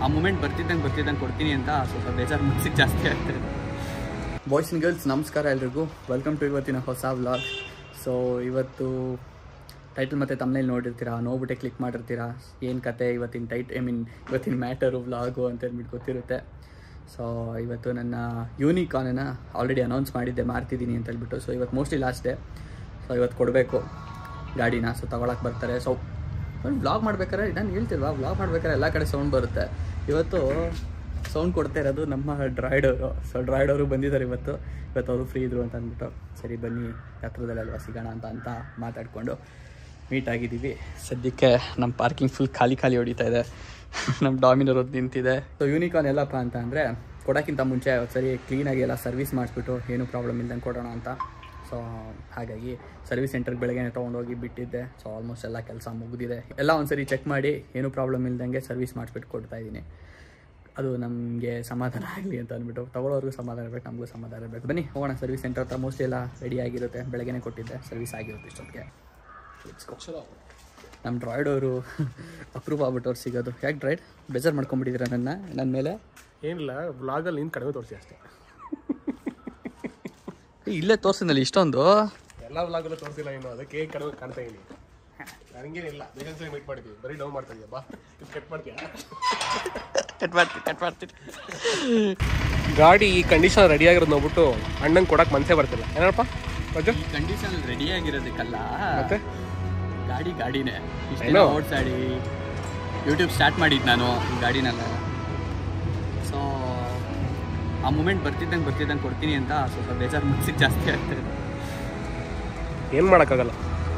ಆ ಮೂಮೆಂಟ್ ಬರ್ತಿದ್ದಂಗೆ ಬರ್ತಿದ್ದಂಗೆ ಕೊಡ್ತೀನಿ ಅಂತ ಸ್ವಲ್ಪ ಬೇಜಾರು ಮನಸ್ಸಿಗೆ ಜಾಸ್ತಿ ಆಗ್ತದೆ ಬಾಯ್ಸ್ ಆ್ಯಂಡ್ ಗರ್ಲ್ಸ್ ನಮಸ್ಕಾರ ಎಲ್ರಿಗೂ ವೆಲ್ಕಮ್ ಟು ಇವತ್ತಿನ ಹೊಸ ವ್ಲಾಗ್ ಸೊ ಇವತ್ತು ಟೈಟಲ್ ಮತ್ತು ತಮ್ಮನೇಲಿ ನೋಡಿರ್ತೀರಾ ನೋಡ್ಬಿಟ್ಟೆ ಕ್ಲಿಕ್ ಮಾಡಿರ್ತೀರಾ ಏನು ಕತೆ ಇವತ್ತಿನ ಟೈಟ್ ಐ ಮೀನ್ ಇವತ್ತಿನ ಮ್ಯಾಟರು ವ್ಲಾಗು ಅಂತ ಹೇಳ್ಬಿಟ್ಟು ಗೊತ್ತಿರುತ್ತೆ ಸೊ ಇವತ್ತು ನನ್ನ ಯೂನಿಕಾನನ್ನು ಆಲ್ರೆಡಿ ಅನೌನ್ಸ್ ಮಾಡಿದ್ದೆ ಮಾರ್ತಿದ್ದೀನಿ ಅಂತ ಹೇಳ್ಬಿಟ್ಟು ಸೊ ಇವತ್ತು ಮೋಸ್ಟ್ಲಿ ಲಾಸ್ಟ್ ಡೇ ಸೊ ಇವತ್ತು ಕೊಡಬೇಕು ಗಾಡಿನ ಸೊ ತೊಗೊಳಕ್ಕೆ ಬರ್ತಾರೆ ಸೊ ವ್ಲಾಗ್ ಮಾಡ್ಬೇಕಾದ್ರೆ ನಾನು ಹೇಳ್ತಿಲ್ವಾ ವ್ಲಾಗ್ ಮಾಡ್ಬೇಕಾದ್ರೆ ಎಲ್ಲ ಕಡೆ ಸೌಂಡ್ ಬರುತ್ತೆ ಇವತ್ತು ಸೌಂಡ್ ಕೊಡ್ತಾ ಇರೋದು ನಮ್ಮ ಡ್ರಾಯ್ಡವರು ಸೊ ಡ್ರಾಯ್ಡವರು ಬಂದಿದ್ದಾರೆ ಇವತ್ತು ಇವತ್ತು ಅವರು ಫ್ರೀ ಇದ್ರು ಅಂತ ಅಂದ್ಬಿಟ್ಟು ಸರಿ ಬನ್ನಿ ಹತ್ರದಲ್ಲೆಲ್ವಾ ಸಿಗೋಣ ಅಂತ ಅಂತ ಮಾತಾಡಿಕೊಂಡು ಮೀಟ್ ಆಗಿದ್ದೀವಿ ಸದ್ಯಕ್ಕೆ ನಮ್ಮ ಪಾರ್ಕಿಂಗ್ ಫುಲ್ ಖಾಲಿ ಖಾಲಿ ಹೊಡಿತಾ ಇದೆ ನಮ್ಮ ಡಾಮಿನರ್ ಹೊತ್ತು ನಿಂತಿದೆ ಸೊ ಯೂನಿಕಾನ್ ಎಲ್ಲಪ್ಪ ಅಂತ ಅಂದರೆ ಕೊಡೋಕ್ಕಿಂತ ಮುಂಚೆ ಸರಿ ಕ್ಲೀನಾಗಿ ಎಲ್ಲ ಸರ್ವಿಸ್ ಮಾಡಿಸ್ಬಿಟ್ಟು ಏನೂ ಪ್ರಾಬ್ಲಮ್ ಇಲ್ದಂಗೆ ಕೊಡೋಣ ಅಂತ ಸೊ ಹಾಗಾಗಿ ಸರ್ವಿಸ್ ಸೆಂಟರ್ಗೆ ಬೆಳಗ್ಗೆ ತೊಗೊಂಡೋಗಿ ಬಿಟ್ಟಿದ್ದೆ ಸೊ ಆಲ್ಮೋಸ್ಟ್ ಎಲ್ಲ ಕೆಲಸ ಮುಗಿದಿದೆ ಎಲ್ಲ ಒಂದ್ಸರಿ ಚೆಕ್ ಮಾಡಿ ಏನೂ ಪ್ರಾಬ್ಲಮ್ ಇಲ್ದಂಗೆ ಸರ್ವಿಸ್ ಮಾಡಿಸ್ಬಿಟ್ಟು ಕೊಡ್ತಾ ಇದ್ದೀನಿ ಅದು ನಮಗೆ ಸಮಾಧಾನ ಆಗಲಿ ಅಂತ ಅಂದ್ಬಿಟ್ಟು ತಗೊಳ್ಳೋರ್ಗೂ ಸಮಾಧಾನ ಇರಬೇಕು ನಮಗೂ ಸಮಾಧಾನ ಇರಬೇಕು ಬನ್ನಿ ಹೋಗೋಣ ಸರ್ವಿಸ್ ಸೆಂಟರ್ ಹತ್ರ ಮೋಸ್ಟ್ಲಿ ಎಲ್ಲ ರೆಡಿ ಆಗಿರುತ್ತೆ ಬೆಳಗ್ಗೆನೇ ಕೊಟ್ಟಿದ್ದೆ ಸರ್ವಿಸ್ ಆಗಿರುತ್ತೆ ಇಷ್ಟೊತ್ತಿಗೆ ನಮ್ಮ ಡ್ರಾಯ್ಡ್ ಅವರು ಅಪ್ರೂವ್ ಆಗ್ಬಿಟ್ಟವ್ರು ಸಿಗೋದು ಯಾಕೆ ಡ್ರಾಯ್ಡ್ ಬೇಜಾರು ಮಾಡ್ಕೊಂಬಿಟ್ಟಿದ್ದೀರಾ ನನ್ನ ನನ್ನ ಮೇಲೆ ಏನಿಲ್ಲ ವ್ಲಾಗಲ್ಲಿ ನೀನು ಕಡಿಮೆ ತೋರಿಸಿ ಅಷ್ಟೇ ಏ, ಇಲ್ಲೇ ತೋರಿಸಿದ್ನಲ್ಲಿ ಇಷ್ಟೊಂದು ಎಲ್ಲ ವ್ಲಾಗಲ್ಲೂ ತೋರಿಸಿಲ್ಲ ನೀನು ಅದಕ್ಕೆ ಕಡಿಮೆ ಕಾಣ್ತಾ ಇದೀನಿ ನನಗೇನಿಲ್ಲ ಬೇಗನ್ಸರಿ ಮೀಟ್ ಮಾಡಿದ್ವಿ ಬರೀ ಡೌನ್ ಮಾಡ್ತಾ ಇದೆಯಾ ಬಾ ಇದು ಕಟ್ ಮಾಡ್ತೀಯಾ ಕಟ್ ಮಾಡ್ತೀನಿ ಕಟ್ ಮಾಡ್ತೀನಿ ಗಾಡಿ ಈ ಕಂಡೀಷನ್ ರೆಡಿ ಆಗಿರೋದು ನೋಡ್ಬಿಟ್ಟು ಅಣ್ಣಂಗೆ ಕೊಡಕ್ಕೆ ಮನಸ್ಸೇ ಬರ್ತಿಲ್ಲ ಏನಪ್ಪ ರಜು ಈ ಕಂಡೀಷನ್ ರೆಡಿ ಆಗಿರೋದಕ್ಕಲ್ಲ ಮತ್ತೆ ಗಾಡಿ ಗಾಡಿನೇ I ಇಷ್ಟೆಲ್ಲ know. ಓಡಿಸಾಡಿ ಯೂಟ್ಯೂಬ್ ಸ್ಟಾರ್ಟ್ ಮಾಡಿದ್ದು ನಾನು ಈ ಗಾಡಿನೆಲ್ಲ ಸೊ ಆ ಮೂಮೆಂಟ್ ಬರ್ತಿದ್ದಂಗೆ ಬರ್ತಿದ್ದಂಗೆ ಕೊಡ್ತೀನಿ ಅಂತ ಸ್ವಲ್ಪ ಬೇಜಾರು ಮನಸ್ಸಿಗೆ ಜಾಸ್ತಿ ಆಗ್ತದೆ ಏನು ಮಾಡೋಕ್ಕಾಗಲ್ಲ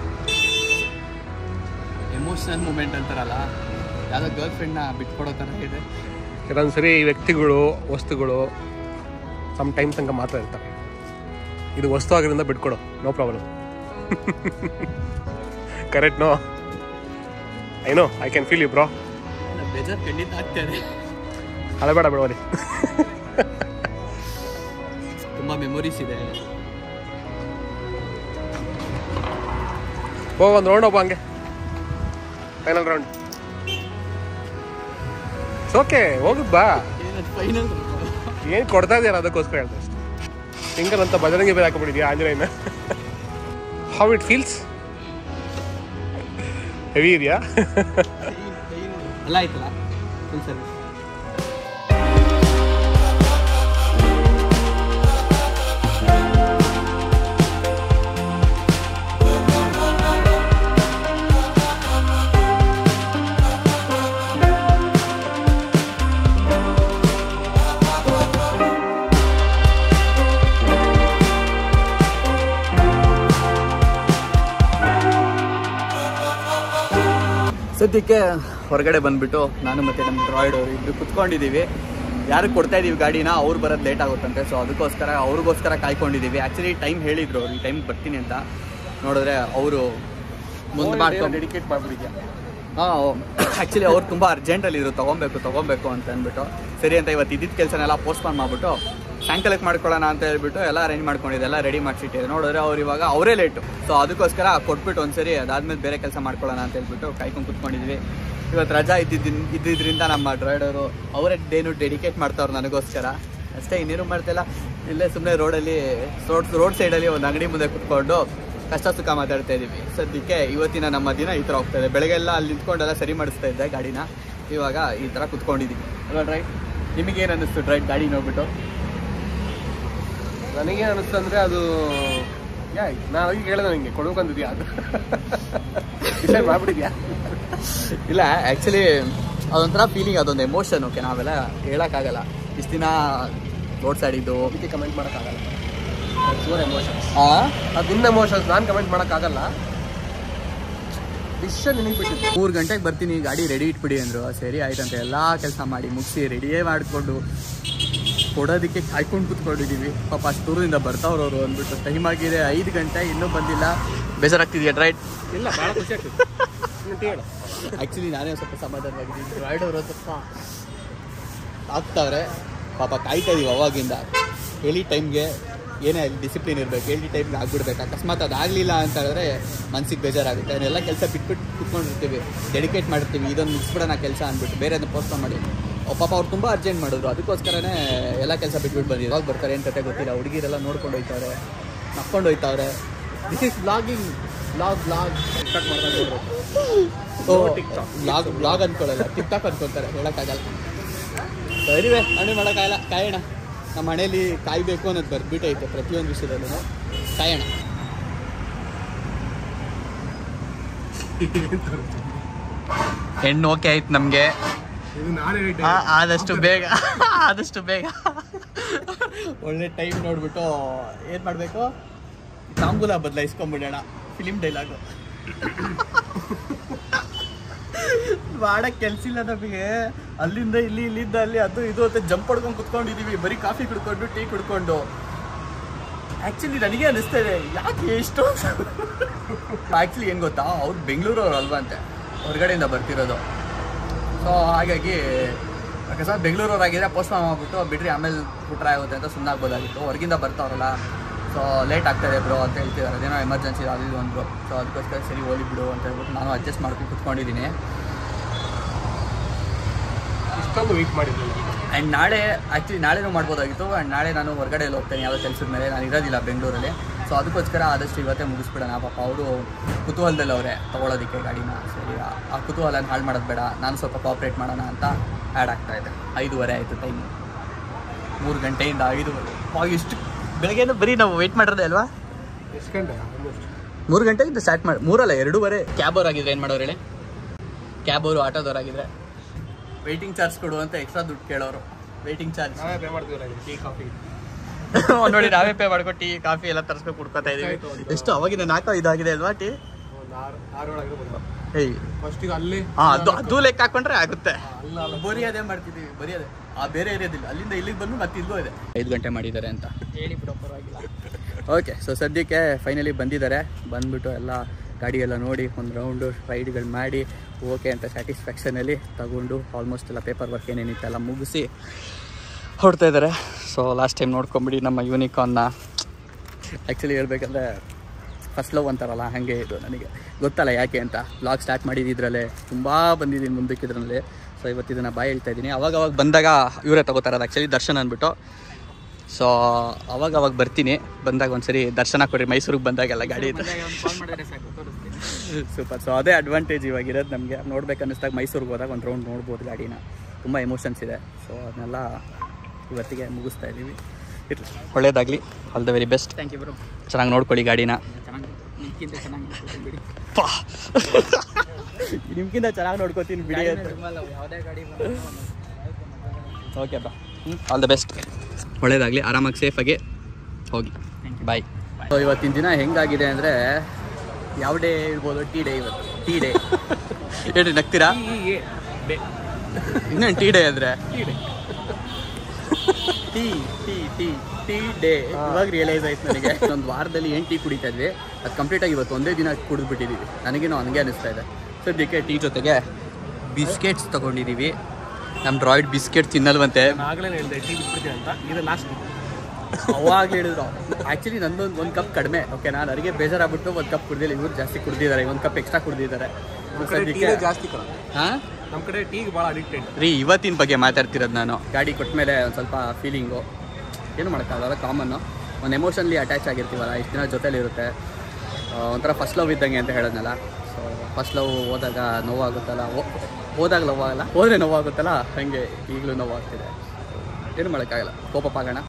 ಎಮೋಷನಲ್ ಮೂಮೆಂಟ್ ಅಂತಾರಲ್ಲ ಯಾವುದೋ ಗರ್ಲ್ ಫ್ರೆಂಡ್ನ ಬಿಟ್ಕೊಡೋ ಥರ ಇದೆ ಕೆಲವೊಂದು ಸರಿ ವ್ಯಕ್ತಿಗಳು ವಸ್ತುಗಳು ಸಮ್ ಟೈಮ್ ತನಕ ಮಾತ್ರ ಇರ್ತಾರೆ ಇದು ವಸ್ತು ಆಗಿರೋದ್ರಿಂದ ಬಿಟ್ಕೊಡು no problem correct no I know I can feel you bro ಬೇಜಾರು ಖಂಡಿತ ಆಗ್ತದೆ ಅಳಬೇಡ ಬಿಡವರಿ ತುಂಬ ಮೆಮೊರೀಸ್ ಇದೆ ಹೋಗ ಒಂದು ರೌಂಡ್ ಹೋಗ್ಬಾ ಹಂಗೆ ಫೈನಲ್ ರೌಂಡ್ ಓಕೆ ಹೋಗುದ್ ಬಾ ಫೈನಲ್ ಏನು ಕೊಡ್ತಾ ಇದೆಯಲ್ಲ ಅದಕ್ಕೋಸ್ಕರ ಹೇಳ್ದೆ ಅಷ್ಟೇ ಸಿಂಗಲ್ ಅಂತ ಬದಲಿಗೆ ಬೇರೆ ಹಾಕೊಂಡ್ಬಿಟ್ಟಿದ್ಯಾ ಆಂಜನೇಯನ ಹೌ ಇಟ್ ಫೀಲ್ಸ್ ಹೆವಿ ಇದೆಯಾ ಎಲ್ಲ ಆಯ್ತಲ್ಲ ಫುಲ್ ಸರ್ವಿಸ್ ಸದ್ಯಕ್ಕೆ ಹೊರಗಡೆ ಬಂದ್ಬಿಟ್ಟು ನಾನು ಮತ್ತೆ ನಮ್ಮ ಡ್ರಾಯ್ಡ್ ಅವರು ಇಬ್ರು ಕುತ್ಕೊಂಡಿದ್ದೀವಿ ಯಾರಿಗೆ ಕೊಡ್ತಾ ಇದೀವಿ ಗಾಡಿನ ಅವ್ರು ಬರೋದು ಲೇಟ್ ಆಗುತ್ತಂತೆ ಸೊ ಅದಕ್ಕೋಸ್ಕರ ಅವ್ರಿಗೋಸ್ಕರ ಕಾಯ್ಕೊಂಡಿದ್ದೀವಿ ಆ್ಯಕ್ಚುಲಿ ಟೈಮ್ ಹೇಳಿದ್ರು ಅವ್ರು ಈ ಟೈಮ್ ಬರ್ತೀನಿ ಅಂತ ನೋಡಿದ್ರೆ ಅವರು ಮುಂದೆ ಮಾಡ್ಕೊಂಡು ಡೆಡಿಕೇಟ್ ಮಾಡ್ಬಿಟ್ಟಿದ್ಯಾ ಹಾಂ ಆ್ಯಕ್ಚುಲಿ ಅವ್ರು ತುಂಬ ಅರ್ಜೆಂಟಲ್ಲಿ ಇದ್ರು ತೊಗೊಬೇಕು ತೊಗೊಬೇಕು ಅಂತ ಅಂದ್ಬಿಟ್ಟು ಸರಿ ಅಂತ ಇವತ್ತು ಇದ್ದಿದ್ದ ಕೆಲಸನೆಲ್ಲ ಪೋಸ್ಟ್ಪೋನ್ ಮಾಡಿಬಿಟ್ಟು ಸಾಯಂಕಾಲಕ್ಕೆ ಮಾಡ್ಕೊಳ್ಳೋಣ ಅಂತ ಹೇಳ್ಬಿಟ್ಟು ಎಲ್ಲ ಅರೇಂಜ್ ಮಾಡ್ಕೊಂಡಿದ್ದೆ ಎಲ್ಲ ರೆಡಿ ಮಾಡಿಸಿಟ್ಟಿದೆ ನೋಡಿದ್ರೆ ಅವ್ರು ಇವಾಗ ಅವರೇ ಲೇಟು ಸೊ ಅದಕ್ಕೋಸ್ಕರ ಕೊಟ್ಬಿಟ್ಟು ಒಂದ್ಸರಿ ಅದಾದ್ಮೇಲೆ ಬೇರೆ ಕೆಲಸ ಮಾಡ್ಕೊಳ್ಳೋಣ ಅಂತ ಹೇಳ್ಬಿಟ್ಟು ಕಾಯ್ಕೊಂಡು ಕುತ್ಕೊಂಡಿದ್ವಿ ಇವತ್ತು ರಜಾ ಇದ್ದಿದ್ದ ಇದ್ದಿದ್ರಿಂದ ನಮ್ಮ ಡ್ರೈಡರು ಅವರೇ ಡೇನು ಡೆಡಿಕೇಟ್ ಮಾಡ್ತಾವ್ರು ನನಗೋಸ್ಕರ ಅಷ್ಟೇ ಇನ್ನೇನು ಮಾಡ್ತಿಲ್ಲ ಇಲ್ಲೇ ಸುಮ್ಮನೆ ರೋಡಲ್ಲಿ ರೋಡ್ ರೋಡ್ ಸೈಡಲ್ಲಿ ಒಂದು ಅಂಗಡಿ ಮುಂದೆ ಕುತ್ಕೊಂಡು ಕಷ್ಟ ಸುಖ ಮಾತಾಡ್ತಾ ಇದ್ದೀವಿ ಸದ್ಯಕ್ಕೆ ಇವತ್ತಿನ ನಮ್ಮ ದಿನ ಈ ಥರ ಹೋಗ್ತಾ ಇದೆ ಬೆಳಗ್ಗೆಲ್ಲ ಅಲ್ಲಿ ನಿಂತ್ಕೊಂಡೆಲ್ಲ ಸರಿ ಮಾಡಿಸ್ತಾ ಇದ್ದೆ ಗಾಡಿನ ಇವಾಗ ಈ ಥರ ಕುತ್ಕೊಂಡಿದ್ದೀವಿ ಅಲ್ವಾ ಡ್ರೈವ್ ನಿಮಗೇನು ಅನ್ನಿಸ್ತು ಡ್ರೈವ್ ಗಾಡಿ ನೋಡ್ಬಿಟ್ಟು ನನಗೇನು ಅನಿಸ್ತು ಅಂದರೆ ಅದು ಯಾ ನಾನು ಅದಕ್ಕೆ ಹೇಳಿದೆ ನನಗೆ ಕೊಡ್ಬೇಕಂತಿದ್ಯಾ ಅದು ಡಿಸೈಡ್ ಮಾಡ್ಬಿಟ್ಟಿದ್ಯಾ ಇಲ್ಲ ಆ್ಯಕ್ಚುಲಿ ಅದೊಂಥರ ಫೀಲಿಂಗ್ ಅದೊಂದು ಎಮೋಷನ್ ಓಕೆ ನಾವೆಲ್ಲ ಹೇಳೋಕ್ಕಾಗಲ್ಲ ಇಷ್ಟು ದಿನ ರೋಡ್ ಸೈಡಿದ್ದು ಅದಕ್ಕೆ ಕಮೆಂಟ್ ಮಾಡೋಕ್ಕಾಗಲ್ಲ ಯುವರ್ ಎಮೋಷನ್ಸ್ ಹಾಂ ಅದು ನಿನ್ನ ಎಮೋಷನ್ಸ್ ನಾನು ಕಮೆಂಟ್ ಮಾಡೋಕ್ಕಾಗಲ್ಲ ಡಿಸಿಷನ್ ನಿನಗೆ ಬಿಟ್ಟಿದ್ದು ಮೂರು ಗಂಟೆಗೆ ಬರ್ತೀನಿ ಗಾಡಿ ರೆಡಿ ಇಟ್ಬಿಡಿ ಅಂದರು ಸರಿ ಆಯ್ತಂತ ಎಲ್ಲ ಕೆಲಸ ಮಾಡಿ ಮುಗಿಸಿ ರೆಡಿಯೇ ಮಾಡಿಕೊಂಡು ಕೊಡೋದಕ್ಕೆ ಕಾಯ್ಕೊಂಡು ಕೂತ್ಕೊಂಡಿದ್ದೀವಿ ಪಾಪ ಅಷ್ಟು ದೂರದಿಂದ ಬರ್ತಾವ್ರವ್ರು ಅಂದ್ಬಿಟ್ಟು ಟೈಮ್ ಆಗಿದೆ ಐದು ಗಂಟೆ ಇನ್ನೂ ಬಂದಿಲ್ಲ ಬೇಜಾರಾಗ್ತಿದೆಯಾ ಡ್ರೈಡ್ ಇಲ್ಲ ಭಾಳ ಖುಷಿ ಆಗ್ತದೆ ನೀನು ಹೇಳು ಆ್ಯಕ್ಚುಲಿ ನಾನೇ ಸ್ವಲ್ಪ ಸಮಾಧಾನವಾಗಿದ್ದೀನಿ ಡ್ರೈಡ್ ಅವರು ಸ್ವಲ್ಪ ಆಗ್ತಾವ್ರೆ ಪಾಪ ಕಾಯ್ತಾ ಇದೀವಿ ಅವಾಗಿಂದ ಹೇಳಿ ಟೈಮ್ಗೆ ಏನೇ ಡಿಸಿಪ್ಲಿನ್ ಇರಬೇಕು ಹೇಳಿ ಟೈಮ್ಗೆ ಆಗ್ಬಿಡ್ಬೇಕು ಅಕಸ್ಮಾತ್ ಅದಾಗಲಿಲ್ಲ ಅಂತ ಹೇಳಿದ್ರೆ ಮನ್ಸಿಗೆ ಬೇಜಾರಾಗುತ್ತೆ ಅದನ್ನೆಲ್ಲ ಕೆಲಸ ಬಿಟ್ಬಿಟ್ಟು ಕುತ್ಕೊಂಡಿರ್ತೀವಿ ಡೆಡಿಕೇಟ್ ಮಾಡಿರ್ತೀವಿ ಇದೊಂದು ಮುಗಿಸ್ಬಿಡೋಣ ಕೆಲಸ ಅಂದ್ಬಿಟ್ಟು ಬೇರೆ ಪೋಸ್ಟ್ಪೋನ್ ಮಾಡಿ ಪಾಪ ಅವ್ರು ತುಂಬ ಅರ್ಜೆಂಟ್ ಮಾಡಿದ್ರು ಅದಕ್ಕೋಸ್ಕರನೇ ಎಲ್ಲ ಕೆಲಸ ಬಿಟ್ಬಿಟ್ಟು ಬಂದಿದ್ರು ಯಾವಾಗ ಬರ್ತಾರೆ ಏನು ಕತೆ ಗೊತ್ತಿಲ್ಲ ಹುಡುಗಿರೆಲ್ಲ ನೋಡ್ಕೊಂಡು ಹೋಯ್ತಾರೆ ನಕ್ಕೊಂಡು ಹೋಯ್ತಾವ್ರೆ this is blogging blog blog TikTok ಮಾಡ್ಕೊಂಡು ಸೊ ಬ್ಲಾಗ್ ಬ್ಲಾಗ್ ಅನ್ಕೊಳ್ಳಲ್ಲ ಟಿಕ್ ಟಾಕ್ ಅನ್ಕೊತಾರೆ ಹೇಳೋಕ್ಕಾಗಲ್ಲ ಸರಿವೆ ಹಣ್ಣು ಮಾಡೋಕ್ಕಾಗಲ್ಲ ಕಾಯೋಣ ನಮ್ಮ ಮನೇಲಿ ಕಾಯಬೇಕು ಅನ್ನೋದು ಬರ್ಬಿಟ್ಟೈತೆ ಪ್ರತಿಯೊಂದು ವಿಷಯದಲ್ಲೂ ಕಾಯೋಣ ಹೆಣ್ಣು ಓಕೆ ಆಯ್ತು ನಮಗೆ ಇದು ನಾನೇ ಆದಷ್ಟು ಬೇಗ ಆದಷ್ಟು ಬೇಗ ಒಳ್ಳೆ ಟೈಮ್ ನೋಡ್ಬಿಟ್ಟು ಏನು ಮಾಡಬೇಕು ತಾಂಬೂಲ ಬದಲಾಯಿಸ್ಕೊಂಬಿಡೋಣ ಫಿಲಿಮ್ ಡೈಲಾಗು ಮಾಡಕ್ಕೆ ಕೆಲಸ ಇಲ್ಲ ನಮಗೆ ಅಲ್ಲಿಂದ ಇಲ್ಲಿ ಇಲ್ಲಿಂದ ಅಲ್ಲಿ ಅದು ಇದು ಅಂತ ಜಂಪ್ ಹೊಡ್ಕೊಂಡು ಕುತ್ಕೊಂಡಿದೀವಿ ಬರೀ ಕಾಫಿ ಕುಡ್ಕೊಂಡು ಟೀ ಕುಡ್ಕೊಂಡು ಆ್ಯಕ್ಚುಲಿ ನನಗೆ ಅನಿಸ್ತಾ ಇದೆ ಯಾಕೆ ಎಷ್ಟು ಆ್ಯಕ್ಚುಲಿ ಏನು ಗೊತ್ತಾ ಅವ್ರು ಬೆಂಗಳೂರವ್ರು ಅಲ್ವಾ ಅಂತೆ ಹೊರಗಡೆಯಿಂದ ಬರ್ತಿರೋದು ಸೊ ಹಾಗಾಗಿ ಅಕಸ್ಮಾತ್ ಬೆಂಗಳೂರವರಾಗಿದ್ರೆ ಪೋಸ್ಟ್ ಮಾಡ್ಬಿಟ್ಟು ಬಿಡ್ರಿ ಆಮೇಲೆ ಬಿಟ್ರೆ ಆಗುತ್ತೆ ಅಂತ ಸುಮ್ಮನೆ ಆಗ್ಬೋದಾಗಿತ್ತು ಹೊರಗಿಂದ ಬರ್ತಾವ್ರಲ್ಲ ಸೊ ಲೇಟ್ ಆಗ್ತದೆ ಬ್ರೋ ಅಂತ ಹೇಳ್ತಿದ್ದಾರೆ ಅದೇನೋ ಎಮರ್ಜೆನ್ಸಿ ಅದು ಇದು ಅಂದರು ಸೊ ಅದಕ್ಕೋಸ್ಕರ ಸರಿ ಹೋಗಿ ಬಿಡು ಅಂತ ಹೇಳ್ಬಿಟ್ಟು ನಾನು ಅಡ್ಜಸ್ಟ್ ಮಾಡ್ಕೊಂಡು ಕುತ್ಕೊಂಡಿದ್ದೀನಿ ಇಷ್ಟೊಂದು ವೀಕ್ ಮಾಡಿದ್ದಿಲ್ಲ ಆ್ಯಂಡ್ ನಾಳೆ ಆ್ಯಕ್ಚುಲಿ ನಾಳೆನೂ ಮಾಡ್ಬೋದಾಗಿತ್ತು ಆ್ಯಂಡ್ ನಾಳೆ ನಾನು ಹೊರಗಡೆ ಎಲ್ಲ ಹೋಗ್ತೇನೆ ಯಾವುದೋ ಕೆಲಸದ ಮೇಲೆ ನಾನು ಇರೋದಿಲ್ಲ ಬೆಂಗಳೂರಲ್ಲಿ ಸೊ ಅದಕ್ಕೋಸ್ಕರ ಆದಷ್ಟು ಇವತ್ತೇ ಮುಗಿಸ್ಬಿಡೋಣ ಪಾಪ ಅವರು ಕುತೂಹಲದಲ್ಲಿ ಅವರೇ ತೊಗೊಳೋದಕ್ಕೆ ಗಾಡಿನ ಸರಿ ಆ- ಆ ಕುತೂಹಲನ ಹಾಳು ಮಾಡೋದು ಬೇಡ ನಾನು ಸ್ವಲ್ಪ ಕೋಆಪ್ರೇಟ್ ಮಾಡೋಣ ಅಂತ ಆ್ಯಡ್ ಆಗ್ತಾ ಇದೆ ಐದೂವರೆ ಆಯಿತು ಟೈಮ್ ಮೂರು ಗಂಟೆಯಿಂದ ಐದೂವರೆ ಅವಾಗ ಎಷ್ಟು ಬೆಳಗ್ಗೆಯಿಂದ ಬರೀ ನಾವು ವೆಯ್ಟ್ ಮಾಡಿರೋದೆ ಅಲ್ವಾ ಎಷ್ಟು ಗಂಟೆ ಆಲ್ಮೋಸ್ಟ್ ಮೂರು ಗಂಟೆಯಿಂದ ಸ್ಟಾರ್ಟ್ ಮಾಡಿ ಮೂರಲ್ಲ ಎರಡೂವರೆ ಕ್ಯಾಬ್ ಅವ್ರು ಆಗಿದ್ರೆ ಏನು ಮಾಡೋರು ಹೇಳಿ ಕ್ಯಾಬ್ ಅವರು ಆಟೋದವ್ರಾಗಿದ್ರೆ ವೆಯ್ಟಿಂಗ್ ಚಾರ್ಜ್ ಕೊಡು ಅಂತ ಎಕ್ಸ್ಟ್ರಾ ದುಡ್ಡು ಕೇಳೋರು ವೆಯ್ಟಿಂಗ್ ಚಾರ್ಜ್ ನಾವೇ ಪೇ ಮಾಡ್ತೀವಲ್ಲ ಟೀ ಕಾಫಿ ನೋಡಿ ನಾವೇ ಪೇ ಮಾಡ್ಕೊಂಡು ಟೀ ಕಾಫಿ ಎಲ್ಲ ತರಿಸ್ಕೊಂಡು ಕುಡ್ಕೊತಾ ಇದೀವಿ ಎಷ್ಟು ಅವಾಗಿನ ನಾಲ್ಕು ಇದಾಗಿದೆ ಅಲ್ವಾ ಟೀ ಒಂದು ಆರು ಆರು ಒಳಗೆ ಬಂದ ಏಯ್ ಫಸ್ಟಿಗೆ ಅಲ್ಲಿ ಹಾ ಅದು ಅದು ಲೆಕ್ಕ ಹಾಕೊಂಡ್ರೆ ಆಗುತ್ತೆ ಅಲ್ಲ ಅಲ್ಲ ಬರೀ ಅದೇ ಮಾಡ್ತಿದೀವಿ ಬರೀ ಅದೇ ಆ ಬೇರೆ ಏರಿಯಾದಿಲ್ಲ ಅಲ್ಲಿಂದ ಇಲ್ಲಿಗೆ ಬಂದು ಮತ್ತೆ ಇಲ್ಲೂ ಇದೆ ಐದು ಗಂಟೆ ಮಾಡಿದ್ದಾರೆ ಅಂತ ಹೇಳಿ ಬಿಡೋ ಪರವಾಗಿಲ್ಲ ಓಕೆ ಸೊ ಸದ್ಯಕ್ಕೆ ಫೈನಲಿ ಬಂದಿದ್ದಾರೆ ಬಂದ್ಬಿಟ್ಟು ಎಲ್ಲ ಗಾಡಿ ಎಲ್ಲ ನೋಡಿ ಒಂದು ರೌಂಡು ರೈಡ್ಗಳು ಮಾಡಿ ಓಕೆ ಅಂತ ಸ್ಯಾಟಿಸ್ಫ್ಯಾಕ್ಷನಲ್ಲಿ ತಗೊಂಡು ಆಲ್ಮೋಸ್ಟ್ ಎಲ್ಲ ಪೇಪರ್ ವರ್ಕ್ ಏನೇನಿತ್ತೆಲ್ಲ ಮುಗಿಸಿ ಹೊಡ್ತಾ ಇದ್ದಾರೆ ಸೊ ಲಾಸ್ಟ್ ಟೈಮ್ ನೋಡ್ಕೊಂಬಿಡಿ ನಮ್ಮ ಯೂನಿಕಾನ್ನ ಆ್ಯಕ್ಚುಲಿ ಹೇಳ್ಬೇಕಂದ್ರೆ ಫಸ್ಟ್ ಲವ್ ಅಂತಾರಲ್ಲ ಹಾಗೆ ಇದು ನನಗೆ ಗೊತ್ತಲ್ಲ ಯಾಕೆ ಅಂತ ಬ್ಲಾಗ್ ಸ್ಟಾರ್ಟ್ ಮಾಡಿದ್ದಿದ್ರಲ್ಲೇ ತುಂಬ ಬಂದಿದ್ದೀನಿ ಮುಂದಕ್ಕೆ ಇದರಲ್ಲಿ ಸೊ ಇವತ್ತು ಇದನ್ನು ಬಾಯ್ ಹೇಳ್ತಾ ಇದ್ದೀನಿ ಅವಾಗ ಅವಾಗ ಬಂದಾಗ ಇವರೇ ತಗೋತಾರದು ಆ್ಯಕ್ಚುಲಿ ದರ್ಶನ್ ಅಂದ್ಬಿಟ್ಟು ಸೊ ಅವಾಗ ಅವಾಗ ಬರ್ತೀನಿ ಬಂದಾಗ ಒಂದ್ಸರಿ ದರ್ಶನ ಕೊಡಿ ಮೈಸೂರಿಗೆ ಬಂದಾಗೆಲ್ಲ ಗಾಡಿ ಇತ್ತು ಸೂಪರ್ ಸೊ ಅದೇ ಅಡ್ವಾಂಟೇಜ್ ಇವಾಗ ಇರೋದು ನಮಗೆ ನೋಡ್ಬೇಕು ಅನ್ನಿಸ್ದಾಗ ಮೈಸೂರಿಗೆ ಹೋದಾಗ ಒಂದು ರೌಂಡ್ ನೋಡ್ಬೋದು ಗಾಡಿನ ತುಂಬ ಎಮೋಷನ್ಸ್ ಇದೆ ಸೊ ಅದನ್ನೆಲ್ಲ ಇವತ್ತಿಗೆ ಮುಗಿಸ್ತಾ ಇದ್ದೀವಿ ಇರಲಿ ಒಳ್ಳೇದಾಗಲಿ all the very best thank you bro ಚೆನ್ನಾಗಿ ನೋಡ್ಕೊಳ್ಳಿ ಗಾಡಿನ ಪಾ. ನಿಮ್ಗಿಂತ ಚೆನ್ನಾಗಿ ನೋಡ್ಕೋತೀನಿ ಬಿಡಿ ಓಕೆ ಬಾ ಆಲ್ ದ ಬೆಸ್ಟ್ ಒಳ್ಳೇದಾಗಲಿ ಆರಾಮಾಗಿ ಸೇಫಾಗಿ ಹೋಗಿ ಬಾಯ್ ಸೊ ಇವತ್ತಿನ ದಿನ ಹೆಂಗಾಗಿದೆ ಅಂದರೆ ಯಾವ ಡೇ ಇರ್ಬೋದು ಟೀ ಡೇ ಇವತ್ತು ಟೀ ಡೇ ಹೇಳ್ರಿ ನಗ್ತೀರಾ ಇನ್ನೇನು ಟೀ ಡೇ ಅಂದರೆ tea tea tea tea day ಇವಾಗ ರಿಯಲೈಸ್ ಆಯ್ತು ನನಗೆ ಒಂದು ವಾರದಲ್ಲಿ ಏನು ಟೀ ಕುಡಿತಾ ಇದ್ವಿ ಅದು ಕಂಪ್ಲೀಟಾಗಿ ಇವತ್ತು ಒಂದೇ ದಿನ ಕುಡಿದ್ಬಿಟ್ಟಿದ್ದೀವಿ ನನಗೇನೋ ಹಂಗೆ ಅನಿಸ್ತಾ ಇದೆ ಸದ್ಯಕ್ಕೆ ಟೀ ಜೊತೆಗೆ ಬಿಸ್ಕೆಟ್ಸ್ ತೊಗೊಂಡಿದ್ದೀವಿ ನಮ್ಮ ಡ್ರಾಯ್ಡ್ ಬಿಸ್ಕೆಟ್ ತಿನ್ನಲ್ವಂತೆ ಆಗಲೇ ಹೇಳಿದೆ ಟೀ ಬಿಟ್ಬಿಡ್ತೀನಿ ಅಂತ ಇದು ಲಾಸ್ಟ್ ಅವಾಗ ಹೇಳಿದ್ರು ಆ್ಯಕ್ಚುಲಿ ನಂದೊಂದು ಒಂದು ಕಪ್ ಕಡಿಮೆ ಓಕೆನಾ ನನಗೆ ಬೇಜಾರಾಗ್ಬಿಟ್ಟು ಒಂದು ಕಪ್ ಕುಡ್ದಿಲ್ಲ ಇವ್ರು ಜಾಸ್ತಿ ಕುಡ್ದಿದ್ದಾರೆ ಒಂದು ಕಪ್ ಎಕ್ಸ್ಟ್ರಾ ಕುಡ್ದಿದ್ದಾರೆ ನಮ್ಮ ಕಡೆ ಟೀ ಜಾಸ್ತಿ ಕಣ ಹಾಂ ನಮ್ಮ ಕಡೆ ಟೀಗೆ ಭಾಳ ಅಡಿಕ್ಟೆಡ್ ರೀ ಇವತ್ತಿನ ಬಗ್ಗೆ ಮಾತಾಡ್ತಿರೋದು ನಾನು ಗಾಡಿ ಕೊಟ್ಟ ಮೇಲೆ ಒಂದು ಸ್ವಲ್ಪ ಫೀಲಿಂಗು ಏನು ಮಾಡೋಕ್ಕಾಗಲ್ಲ ಕಾಮನ್ನು ಒಂದು ಎಮೋಷನ್ಲಿ ಅಟ್ಯಾಚ್ ಆಗಿರ್ತೀವಲ್ಲ ಇಷ್ಟು ದಿನ ಜೊತೇಲಿ ಇರುತ್ತೆ ಆ, ಒಂಥರ ಫಸ್ಟ್ ಲವ್ ಇದ್ದಂಗೆ ಅಂತ ಹೇಳೋದ್ನಲ್ಲ ಸೊ ಫಸ್ಟ್ ಲವ್ ಹೋದಾಗ ನೋವಾಗುತ್ತಲ್ಲ ಹೋ- ಹೋದಾಗ ಲವ್ ಆಗಲ್ಲ ಹೋದರೆ ನೋವಾಗುತ್ತಲ್ಲ ಹಾಗೆ ಈಗಲೂ ನೋವಾಗ್ತಿದೆ ಏನು ಮಾಡೋಕ್ಕಾಗಲ್ಲ ಕೋಪ ಪಾಗೋಣ